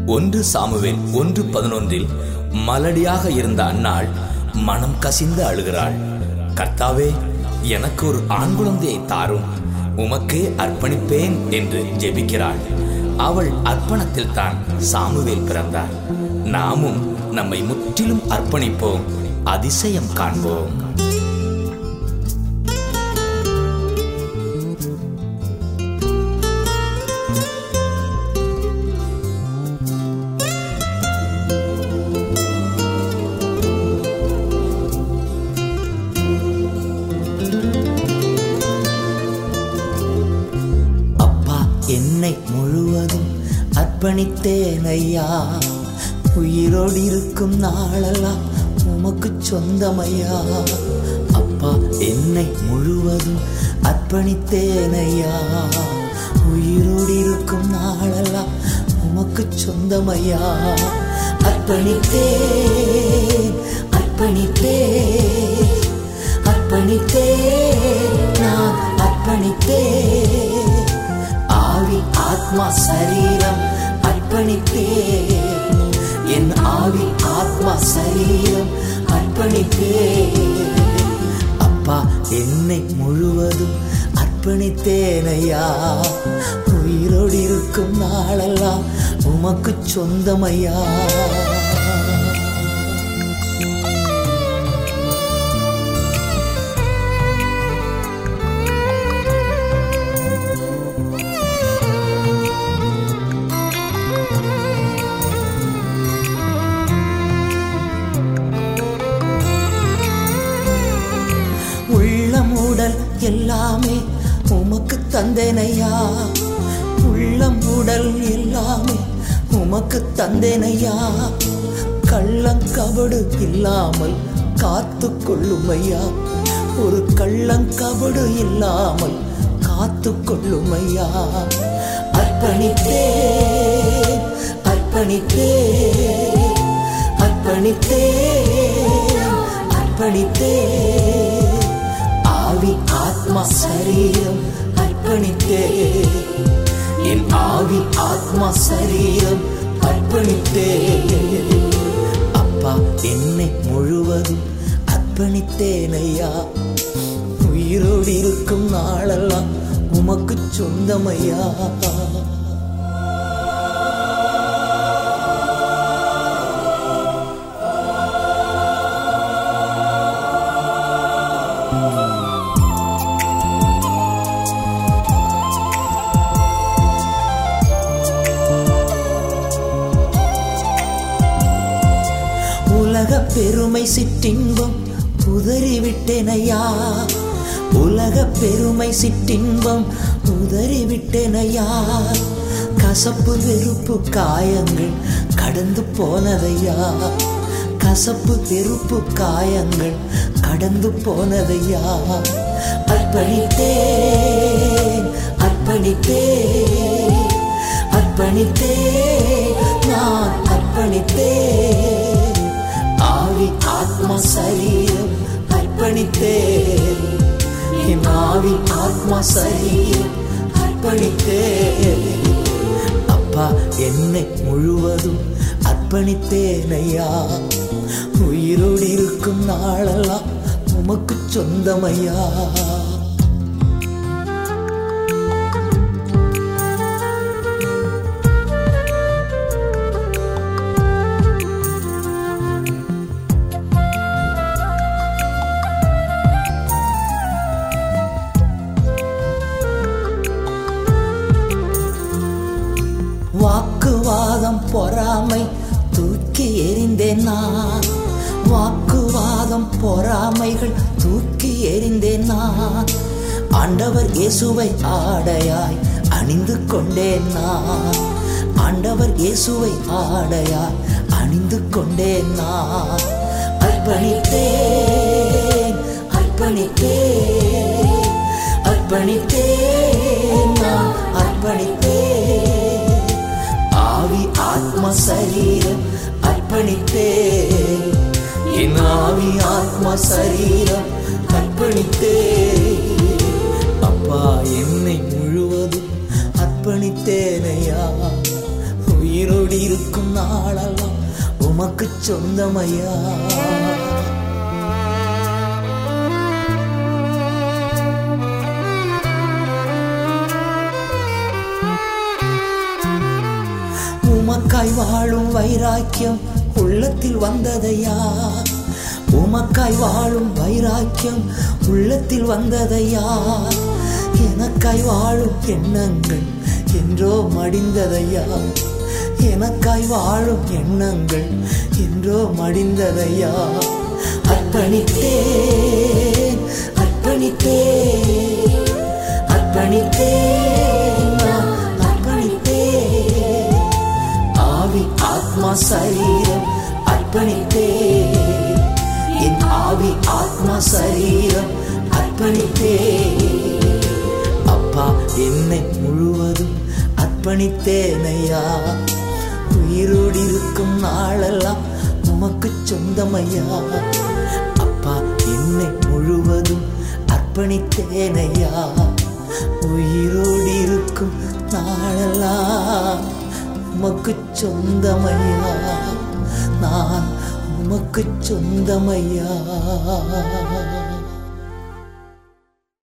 ஒன்று சாமுவேல் ஒன்று பதினொன்றில் மலடியாக இருந்த அன்னாள் மனம் கசிந்து அழுகிறாள் கர்த்தாவே எனக்கு ஒரு ஆண் குழந்தையை தாரும் உமக்கே அர்ப்பணிப்பேன் என்று ஜெபிக்கிறாள் அவள் அர்ப்பணத்தில் தான் சாமுவேல் பிறந்தார் நாமும் நம்மை முற்றிலும் அர்ப்பணிப்போம் அதிசயம் காண்போம் அப்பா என்னை முழுவதும் அர்ப்பணித்தேன் ஐயா உயிரோடு இருக்கும் நாளெல்லாம் உமக்கு சொந்தம் ஐயா அப்பா என்னை முழுவதும் அர்ப்பணித்தேன் ஐயா உயிரோடு இருக்கும் நாளெல்லாம் உமக்கு சொந்தம் ஐயா அர்ப்பணித்தேன் அர்ப்பணித்தேன் அர்ப்பணித்தேன் நான் அர்ப்பணித்தேன் ஆவி ஆத்மா சரீரம் அர்ப்பணித்தேன் என் ஆவி ஆத்மா சரீரம் அர்ப்பணித்தேன் அப்பா என்னை முழுவதும் அர்ப்பணித்தேனையா உயிரோடு இருக்கும் நாளெல்லாம் உமக்கு சொந்தமையா உள்ளம் உடல் எல்லாமே உமக்கு தந்தேனையா உள்ளம் உடல் எல்லாமே உமக்கு தந்தேனையா கள்ளங்கபடு இல்லாமல் காத்து கொள்ளுமையா ஒரு கள்ளங்கபடு இல்லாமல் காத்து கொள்ளுமையா அர்ப்பணித்தேன் அர்ப்பணித்தேன் அர்ப்பணித்தேன் அர்ப்பணித்தேன் ஆவி ஆத்மா சரீரம் அர்ப்பணித்தேன் என் ஆவி ஆத்மா சரீரம் அர்ப்பணித்தேன் அப்பா என்னை முழுவதும் அர்ப்பணித்தேனையா உயிரோடு இருக்கும் நாளெல்லாம் உமக்கு சொந்தமையா உலக பெருமை சிற்றின்பம் உதறிவிட்டேனையா உலக பெருமை சிற்றின்பம் உதறிவிட்டேனையா கசப்பு வெறுப்பு காயங்கள் கடந்து போனதையா கசப்பு வெறுப்பு காயங்கள் கடந்து போனதையா அர்ப்பணித்தேன் அர்ப்பணித்தேன் அர்ப்பணித்தேன் நான் அர்ப்பணித்தேன் ஆவி ஆத்மா சரீரம் அர்ப்பணித்தேன் என் ஆவி ஆத்மா சரீரம் அர்ப்பணித்தேன் அப்பா என்னை முழுவதும் அர்ப்பணித்தேனையா உயிரோடு இருக்கும் நாளெல்லாம் உமக்கு சொந்தமையா வாக்குவாதம் பொறாமை தூக்கி எறிந்தேன் நான் வாக்குவாதம் பொறாமைகள் தூக்கி எறிந்தேன் நான் ஆண்டவர் இயேசுவை ஆடையாய் அணிந்து கொண்டேன் நான் ஆண்டவர் இயேசுவை ஆடையாய் அணிந்து கொண்டேன் நான் அர்ப்பணித்தேன் அர்ப்பணித்தேன் அர்ப்பணித்தேன் நான் அர்ப்பணித்தேன் ஆவி ஆத்ம சரீரம் அர்ப்பணித்தேன் என் ஆவி ஆத்ம சரீரம் அர்ப்பணித்தேன் அப்பா என்னை முழுவதும் அர்ப்பணித்தேனையா உயிரோடு உயிரோடு இருக்கும் நாளெல்லாம் உமக்கு சொந்தமையா உமக்காய் வாழும் வைராக்கியம் உள்ளத்தில் வந்ததையா உமக்காய் வாழும் வைராக்கியம் உள்ளத்தில் வந்ததையா எனக்காய் வாழும் எண்ணங்கள் என்றோ மடிந்ததையா எனக்காய் வாழும் எண்ணங்கள் என்றோ மடிந்ததையா அர்ப்பணித்தேன் அர்ப்பணித்தேன் அர்ப்பணித்தேன் நான் அர்ப்பணித்தேன் ஆவி ஆத்மா சரீரம் அர்ப்பணித்தே என் ஆவி ஆத்மா சரீரம் அர்ப்பணித்தே அப்பா என்னை முழுவதும் அர்ப்பணித்தேனையா உயிரோடு இருக்கும் நாளெல்லாம் உமக்கு சொந்தமையா அப்பா என்னை முழுவதும் அர்ப்பணித்தேனையா உயிரோடு இருக்கும் நாளெல்லாம் உமக்கு சொந்தமையா நான் உமக்கு சொந்தமையா